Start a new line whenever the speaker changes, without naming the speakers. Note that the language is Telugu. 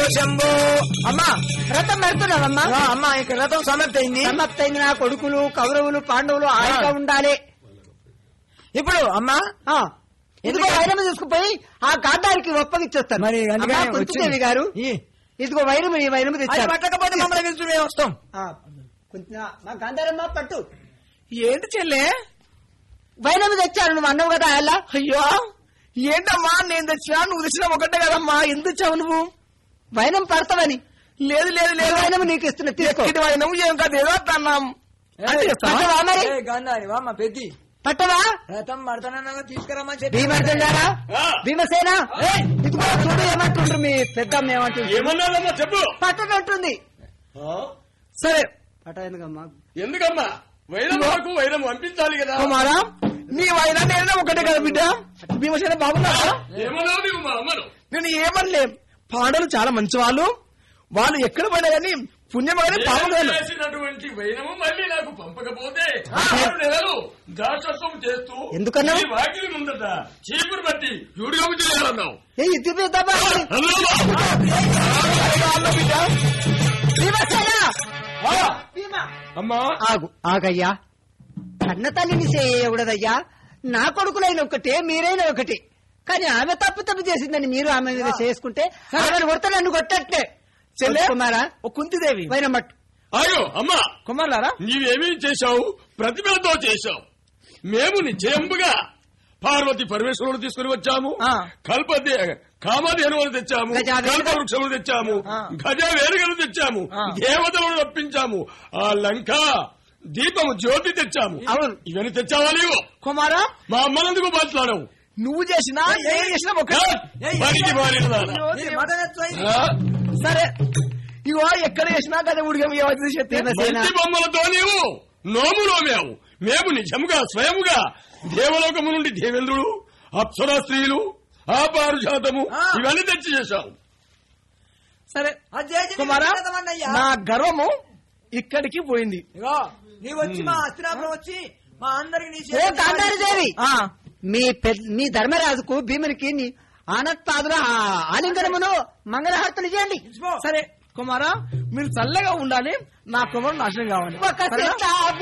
శంభో
అమ్మా
రథం పెడుతున్నావమ్మా
ఆ, అమ్మా ఇక రథం సమాప్తి అయింది
సమాప్తైంది నా కొడుకులు కౌరవులు పాండవులు హాయిగా ఉండాలి
ఇప్పుడు అమ్మా
ఆ ఇదిగో వైరం తీసుకుపోయి ఆ గాంధారికి ఒప్పగిచ్చేస్తాను
మరి అందుకనే
అమ్మా, కుంతిదేవి
వచ్చింది.
గారు
ఈ.
ఇదిగో వైరం ఈ వైరం
అది
తెచ్చారు
పట్టకపోతే మమ్మల్ని పిలుచు మేము వస్తాం
ఆ, కుంతి- మా గాంధారమ్మ పట్టు
ఏంటి చెల్లె
వైరం తెచ్చారు నువ్వు అన్నావు కదా అలా
అయ్యో ఏంటమ్మా నేను తెచ్చినా నువ్వు తెచ్చినా ఒకటే కదమ్మా ఎందుకు తెచ్చావు నువ్వు
వైరం పడతావని
లేదు లేదు
ఈ
లేదు
వైరం నీకు ఇస్తున్నా తీసుకో
ఎక్కడి వైనం ఏం కాదు ఏదో అన్నాం అంతే చేస్తావా?
పట్టవా మరి
ఏ, గాంధారి వామ్మ పెద్ది
పట్టవా
రథం మడతానన్నా తీసుకురమ్మని చెప్పి
భీమర్జునారా భీమసేన ఏయ్, ఇదిగో చూడు ఏమంటుండ్రు మీ పెద్దమ్మ ఏమంటుంది
ఏమన్నాదమ్మా చెప్పు
పట్టనట్టుంది
సరే
పట్ట ఎందుకమ్మా
ఎందుకమ్మా వైరం వరకు వైరం పంపించాలి కదా
కుమారా నీ వైనా నేను ఒకటే కదా బిడ్డ భీమసేన బాగున్నారా
ఏమన్నావు నీవు మా అమ్మను
నేను ఏమనలే పాండవులు చాలా మంచి వాళ్ళు వాళ్ళు ఎక్కడ పడినా కానీ పుణ్యం కానీ పాపం
నేను
కాదు
చేసినటువంటి వైరము మళ్ళీ నాకు పంపకపోతే ఆరు నెలలు దాసత్వం చేస్తూ
ఎందుకన్నా?
ఈ వాకిలి ముందట చీపురు బట్టి యూడియోగు చేయాలన్నావు
ఏ ఇది పెద్దమ్మా భీమసేన భీమ
అమ్మా
ఆగు ఆగయ్యా కన్న తల్లిని చేయకూడదయ్యా నా కొడుకులైన ఒకటే మీరైన ఒకటి కానీ ఆమె తప్పు తప్పు చేసిందని మీరు ఆమె మీద చేసుకుంటే ఆమెను కొడితే నన్ను కొట్టట్లే
చెల్లె
కుమారా
ఓ కుంతిదేవి
వైరం పట్టు
అయ్యో అమ్మా
కుమారులారా
నీవేమీ చేశావు ప్రతిభలతో చేశావు మేము నిశ్చయముగా పార్వతి పరమేశ్వరుడు తీసుకుని వచ్చాము
ఆ.
కల్పదే కామధేనువులు తెచ్చాము
గజావేరుగ-
కల్ప వృక్షములు తెచ్చాము
ఆ.
గజ వేరుగలు తెచ్చాము
ఆ.
దేవతలను రప్పించాము ఆ లంక దీపము జ్యోతి తెచ్చాము
అవును.
ఇవన్నీ తెచ్చావా నీవు
కుమారా
మా అమ్మనందుకు మాట్లాడవు
నువ్వు చేసినా నేను చేసినా ఒకటే
బడికి మారినదానా?
మీరు మటన్ ఎత్తు
ఆ?
సరే ఇగో ఎక్కడ చేసినా కదా ఉడిగం ఏమైతే చెప్తే
భీమసేన
మంచి బొమ్మలతో నీవు నోము నోమావు మేము నిజముగా స్వయముగా దేవలోకము నుండి దేవేంద్రుడు అప్సరా స్త్రీలు ఆపారు శాతము
ఆ.
ఇవన్నీ తెచ్చి చేశావు
సరే
అది చేసి
కుమారా
నీకు చేద్దామని అయ్యా.
నా గర్వము ఇక్కడికి పోయింది
ఇగో నీవు వచ్చి మా అస్తినాపురం వచ్చి మా అందరికి నీ
ఓ గాంధారి దేవి
ఆ
మీ పెద్ద మీ ధర్మరాజుకు భీమునికి నీ ఆనత్పాదుల ఆ- ఆలింగనమును మంగళహారతులు చేయండి
సరే కుమారా మీరు చల్లగా ఉండాలి నా కుమారు నాశనం కావాలి
ఒక
సరేనా?
చెట్ట